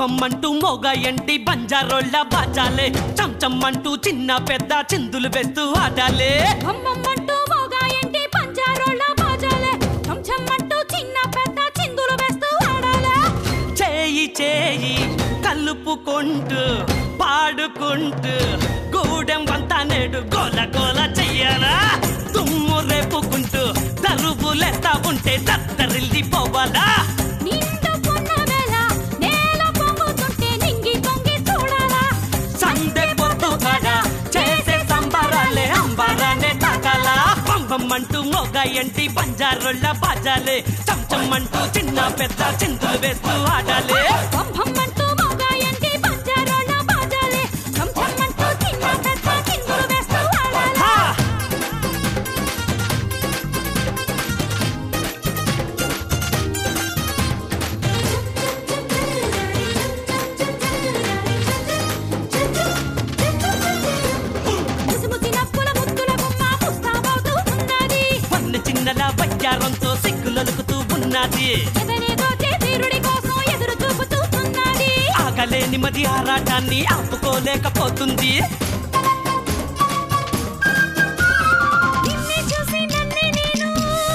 పంపమ్మంటూ మోగా ఎంటి బంజారోళ్ళ బాజాలే చంచమ్మంటూ చిన్న పెద్ద చిందులు వేస్తూ ఆడాలే అమ్మమ్మంటూ మోగాయంటి పంజారోళ్ళ బాజాలే చెంచమ్మంటూ చిన్న పెద్ద చిందులు వేస్తూ ఆడాలే చేయి చేయి కలుపుకుంటూ పాడుకుంటూ గూడెం వంతా నేడు గోల గోల చెయ్యాలా తుమ్ము రేపుకుంటూ తలుపులేస్తా ఉంటే దత్తరిల్లి పోవాలా నిండు పొన్న వేళ నేల పొంగుతుంటే నింగి తొంగి చూడాలా సందె పొద్దు కాడ చేసే సంబరాలే అంబరానే తాకాలా పంపమ్మంటూ మొగ ఎంటి బంజారుళ్ళ బాజాలే చంచమ్మంటూ చిన్న పెద్ద చిందులు వేస్తూ ఆడాలే పంపమ్మంటూ మోగాయంటి పంజారోళ్ళ బాజాలే చెంచమ్మంటూ చిన్న పెద్ద చిందులు వేస్తూ ఆడాలే హా! ముసిముసి నవ్వుల ముద్దుల బొమ్మ ముస్తాబవుతూ ఉన్నది పన్ను చిన్నల వయ్యారంతో సిగ్గులొలుకుతూ ఉన్నది ఎదనేదో తీరుడి కోసం ఎదురు చూపుతూ ఉన్నది ఆగలేని మది ఆరాటాన్ని ఆపుకోలేకపోతుంది నిన్నే చూసి నన్నే నేను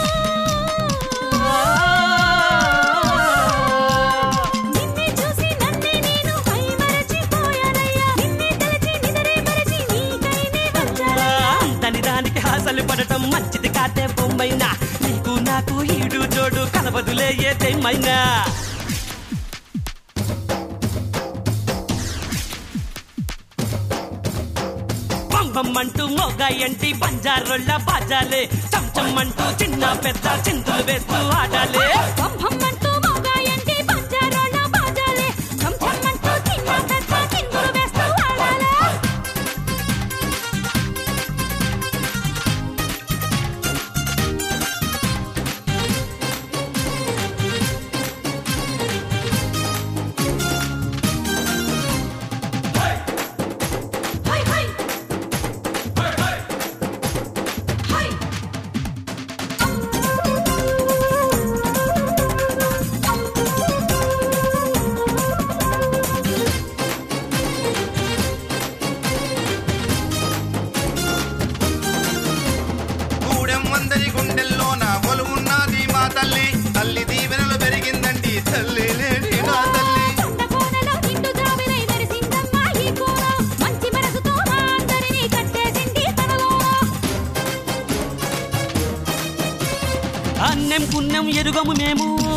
నిన్నే చూసి నన్నే నేను మైమరచిపోయానయ్యా నిన్నే తలచి నిదరే మరచి నీకైనే వచ్చాను దాని దానికి హాసలు పడటం మంచిది కాదే బొమ్మైనా నీకు నాకు ఈడు జోడు కలవదులే ఏదేమైనా పంపమ్మంటూ మొగ ఎంటి బంజారుళ్ళ బాజాలే చంచమ్మంటూ చిన్న పెద్ద చిందులు వేస్తూ ఆడాలే పంపమ్మంటూ మోగాయంటి పంజారోళ్ళ బాజాలే చెంచమ్మంటూ చిన్న పెద్ద చిందులు వేస్తూ ఆడాలే హై హై హై గూడెం వందరి గుండెల్లోన ఉన్నది మా తల్లి తల్లి దీవెనలు పెరిగిందండి తల్లి లేని నా తల్లి కొండ కోనలో నిండు జాబిలై మెరిసిందమ్మ ఈ కోన మంచి మనసుతో మా అందరినీ కట్టేసింది తనలోన అన్నం పుణ్యం ఎరుగము మేము